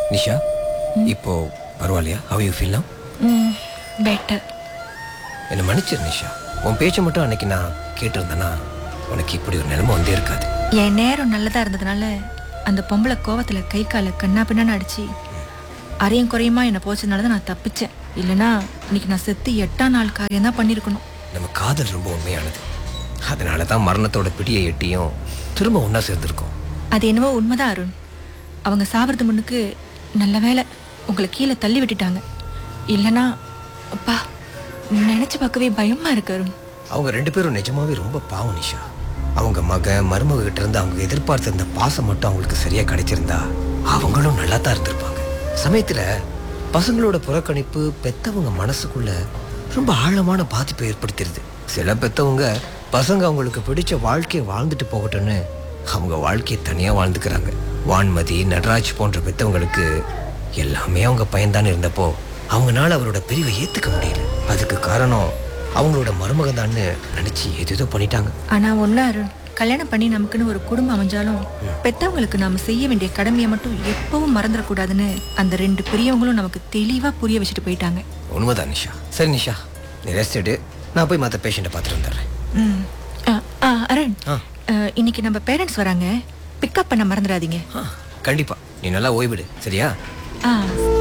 நிஷா இப்போ பரவாயில்லையா how you feel now hmm better என்னை மன்னிச்சிரு நிஷா உன் பேச்சை மட்டும் அன்னைக்கு நான் கேட்டிருந்தேன்னா உனக்கு இப்படி ஒரு நிலைமை வந்தே இருக்காது என் நேரம் நல்லதா இருந்ததுனால அந்த பொம்பளை கோவத்துல கை காலை கண்ணா பின்னான்னு அடிச்சு அரையும் குறையுமா என்னை போச்சதுனால தான் நான் தப்பிச்சேன் இல்லைன்னா இன்னைக்கு நான் செத்து எட்டாம் நாள் காரியம் தான் பண்ணியிருக்கணும் நம்ம காதல் ரொம்ப உண்மையானது அதனால தான் மரணத்தோட பிடியை எட்டியும் திரும்ப ஒன்றா சேர்ந்துருக்கோம் அது என்னவோ உண்மைதான் அருண் அவங்க சாவறது முன்னுக்கு நல்ல வேளை உங்களை கீழே தள்ளி விட்டுட்டாங்க இல்லைன்னா அப்பா நினைச்சு பார்க்கவே பயமா இருக்கு அருண் அவங்க ரெண்டு பேரும் நிஜமாவே ரொம்ப பாவம் நிஷா அவங்க மக மருமக கிட்ட இருந்து அவங்க எதிர்பார்த்திருந்த பாசம் மட்டும் அவங்களுக்கு சரியா கிடைச்சிருந்தா அவங்களும் நல்லா தான் இருந்திருப்பாங்க சமயத்துல பசங்களோட புறக்கணிப்பு பெத்தவங்க மனசுக்குள்ள ரொம்ப ஆழமான பாதிப்பை ஏற்படுத்திடுது சில பெத்தவங்க பசங்க அவங்களுக்கு பிடிச்ச வாழ்க்கையை வாழ்ந்துட்டு போகட்டும்னு அவங்க வாழ்க்கையை தனியா வாழ்ந்துக்கிறாங்க வான்மதி நடராஜ் போன்ற பெத்தவங்களுக்கு எல்லாமே அவங்க பையன்தான் இருந்தப்போ அவங்கனால அவரோட பிரிவை ஏத்துக்க முடியல அதுக்கு காரணம் அவங்களோட மருமகன் தான்னு நினைச்சு ஏதேதோ பண்ணிட்டாங்க ஆனா ஒண்ணு அருண் கல்யாணம் பண்ணி நமக்குன்னு ஒரு குடும்பம் அமைஞ்சாலும் பெத்தவங்களுக்கு நாம செய்ய வேண்டிய கடமையை மட்டும் எப்பவும் மறந்துடக்கூடாதுன்னு அந்த ரெண்டு பெரியவங்களும் நமக்கு தெளிவா புரிய வச்சுட்டு போயிட்டாங்க உண்மைதான் நிஷா சரி நிஷா நீ ரெஸ்ட் எடு நான் போய் மற்ற பேஷண்ட்டை பார்த்துட்டு வந்துடுறேன் ம். ஆ, ஆ, அருண் ஆ. ஆ, இன்னைக்கு நம்ம பேரண்ட்ஸ் வராங்க பிக்கப் பண்ண மறந்துடாதீங்க ஆ, கண்டிப்பா நீ நல்லா ஓய்விடு சரியா ஆ